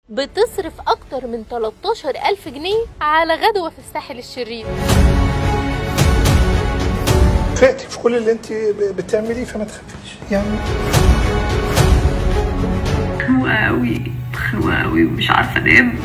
بتصرف أكتر من 13 ألف جنيه على غدوة في الساحل الشرير فاتك في كل اللي انت ب- بتعمليه فما تخافيش يعني خنوقة أوي خنوقة أوي ومش عارفة أنام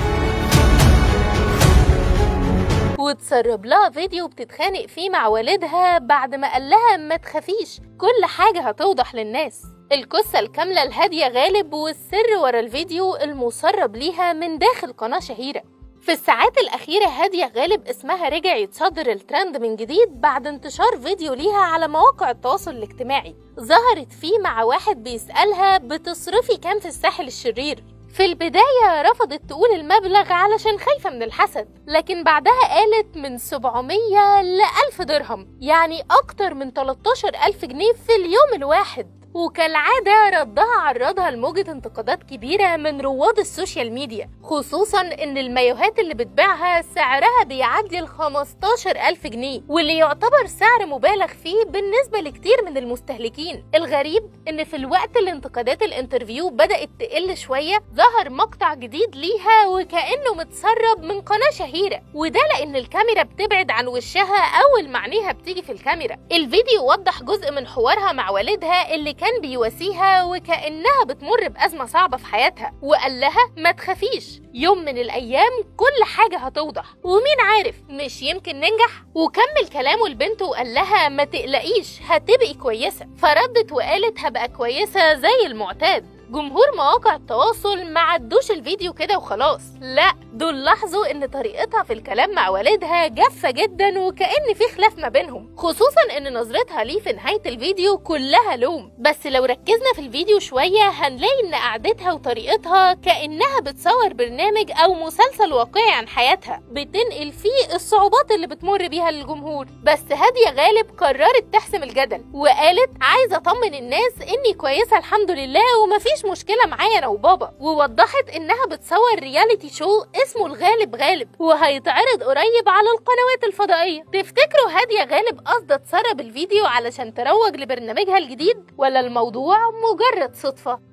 وتسرب لها فيديو بتتخانق فيه مع والدها بعد ما قال لها ما تخافيش كل حاجة هتوضح للناس القصة الكاملة لهادية غالب والسر ورا الفيديو المسرب ليها من داخل قناة شهيرة في الساعات الأخيرة هادية غالب اسمها رجع يتصدر الترند من جديد بعد انتشار فيديو ليها على مواقع التواصل الاجتماعي ظهرت فيه مع واحد بيسألها بتصرفي كام في الساحل الشرير في البداية رفضت تقول المبلغ علشان خايفة من الحسد لكن بعدها قالت من 700 ل 1000 درهم يعني أكتر من 13 ألف جنيه في اليوم الواحد وكالعادة ردها عرضها لموجة انتقادات كبيرة من رواد السوشيال ميديا خصوصا ان المايوهات اللي بتبيعها سعرها بيعدي ال 15 ألف جنيه واللي يعتبر سعر مبالغ فيه بالنسبة لكتير من المستهلكين الغريب ان في الوقت اللي انتقادات الانترفيو بدأت تقل شوية ظهر مقطع جديد ليها وكأنه متسرب من قناة شهيرة وده لان الكاميرا بتبعد عن وشها اول ما عينيها بتيجي في الكاميرا الفيديو وضح جزء من حوارها مع والدها اللي كان بيواسيها وكأنها بتمر بأزمة صعبة في حياتها وقال لها ما تخافيش يوم من الأيام كل حاجة هتوضح ومين عارف مش يمكن ننجح وكمل كلامه لبنته وقال لها ما تقلقيش هتبقي كويسة فردت وقالت هبقى كويسة زي المعتاد جمهور مواقع التواصل ما عدوش الفيديو كده وخلاص لا دول لاحظوا ان طريقتها في الكلام مع والدها جافة جدا وكأن في خلاف ما بينهم خصوصا ان نظرتها ليه في نهاية الفيديو كلها لوم بس لو ركزنا في الفيديو شوية هنلاقي ان قعدتها وطريقتها كأنها بتصور برنامج او مسلسل واقعي عن حياتها بتنقل فيه الصعوبات اللي بتمر بيها للجمهور بس هادية غالب قررت تحسم الجدل وقالت عايزة اطمن الناس اني كويسة الحمد لله ومفيش مشكلة معايا انا وبابا ووضحت انها بتصور رياليتي شو اسمه الغالب غالب وهيتعرض قريب على القنوات الفضائية تفتكروا هادية غالب قصدها تسرب الفيديو علشان تروج لبرنامجها الجديد ولا الموضوع مجرد صدفة